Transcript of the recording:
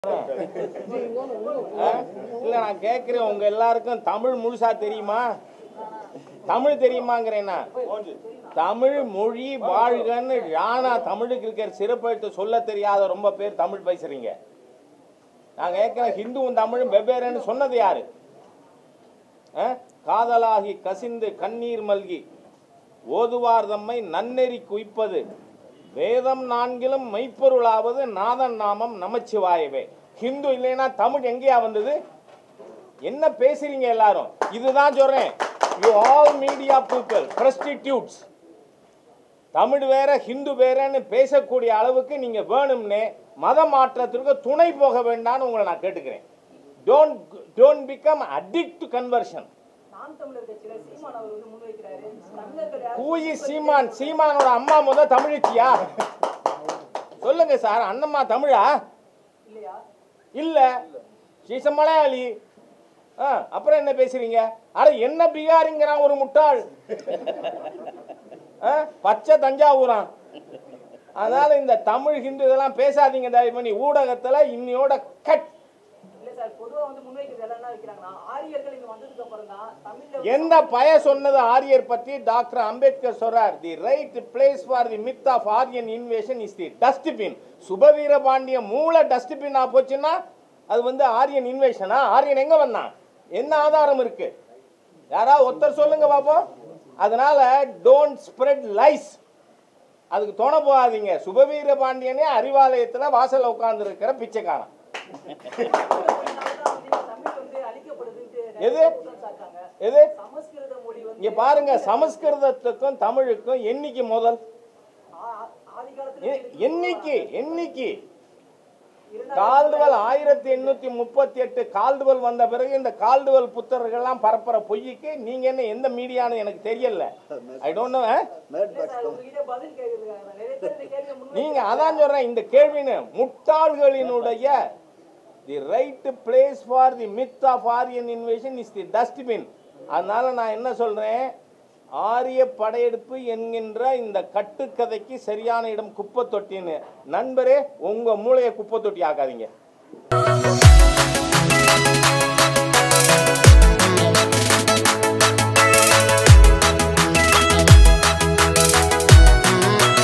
ஆ? இல்ல நான் கேட்கிறேன் உங்க எல்லாருக்கும் தமிழ் முழுசா தெரியுமா தமிழ் தெரியுமாங்கிறேன்னா தமிழ் மொழி வாழ்கன்னு ராணா தமிழுக்கு இருக்கிற சிறப்பெழுத்து சொல்ல தெரியாத ரொம்ப பேர் தமிழ் பேசுறீங்க நான் கேட்கிறேன் ஹிந்துவும் தமிழும் வெவ்வேறுன்னு சொன்னது யாரு ஆ? காதலாகி கசிந்து கண்ணீர் மல்கி ஓதுவார் தம்மை நன்னெறி குய்ப்பது வேதம் நான்கிலும் மெய்ப்பொருளாவது நாதன் நாமம் நமச்சிவாயவே ஹிந்து இல்லைன்னா தமிழ் எங்கேயா வந்தது என்ன பேசுறீங்க எல்லாரும் இதுதான் சொல்றேன் you all media people prostitutes Tamil வேற ஹிந்து வேறன்னு பேசக்கூடிய அளவுக்கு நீங்க வேணும்னே மத மாற்றத்திற்கு துணை போக வேண்டாம்னு உங்களை நான் கேட்டுக்கிறேன் don't don't become addict conversion Naam Tamilar கட்சியில சீமான் அவர் வந்து முன்வைக்கிறாரு தமிழர்கள் யாரும் கூயி சீமான் சீமானோட அம்மா முத தமிழச்சியா சொல்லுங்க சார் அண்ணம்மா தமிழா இல்லையா இல்ல சீச மலையாளி ஆ, அப்புறம் என்ன பேசுறீங்க அட என்ன பீகாரிங்கிறான் ஒரு முட்டாள் ஆ, பச்சை தஞ்சாவூரான் அதனால இந்த தமிழ் ஹிந்து இதெல்லாம் பேசாதீங்க தயவு பண்ணி ஊடகத்துல இன்னையோட கட் இல்ல சார் பொதுவா வந்து முன்வைக்கிறது எல்லாம் என்ன வைக்கிறாங்கன்னா ஆரியர்கள் இங்க வந்ததுக்கு அப்புறம் தான் தமிழ்ல எந்த பய சொன்னது ஆரியர் பத்தி டாக்டர் அம்பேத்கர் சொல்றார் the right place for the myth of Aryan invasion is the dustbin Subaveera Pandiya மூல டஸ்ட்பின்னா போச்சுன்னா அது வந்து ஆரியன் இன்வேஷனா ஆரியன் எங்க வந்தான் என்ன ஆதாரம் இருக்கு யாராவது ஒருத்தர் சொல்லுங்க பாப்போம் அதனால டோன்ட் ஸ்ப்ரெட் லைஸ் அதுக்கு தோண போகாதீங்க சுபவீர பாண்டியனே அறிவாலயத்துல வாசல்ல உட்கார்ந்து இருக்கிற பிச்சைக்காரன் தமிழ் வந்து அழிக்கப்படுதுன்ட்டு எது? நிறைய குற்றம் சாட்டாங்க எது சமஸ்கிருத மொழி வந்து இங்க பாருங்க சமஸ்கிருதத்துக்கும் தமிழுக்கும் என்னைக்கு முதல் ஆ- ஆதி காலத்துல எ- என்னைக்கு என்னைக்கு இரண்டாயிரம் கால்டுவல் ஆயிரத்தி எண்ணூத்தி முப்பத்தி எட்டு கால்டுவல் வந்த பிறகு இந்த கால்டுவல் புத்தர்கள்லாம் பரப்புற பொய்க்கு நீங்க என்ன எந்த மீடியான்னு எனக்கு தெரியல ஐ டோன்ட் நோ இல்ல சார் உங்ககிட்ட பதில் கேக்குறாங்க நிறைய பேர் இந்த கேள்வியை முன்வை நீங்க அதான் சொல்றேன் இந்த கேள்வின்னு முட்டாள்களினுடைய the right place for the myth of Aryan invasion is the dustbin அதனால நான் என்ன சொல்றேன் ஆரிய படையெடுப்பு என்கின்ற இந்த கட்டுக்கதைக்கு சரியான இடம் குப்பை தொட்டின்னு நண்பரே உங்க மூளையை குப்பை தொட்டி ஆக்காதீங்க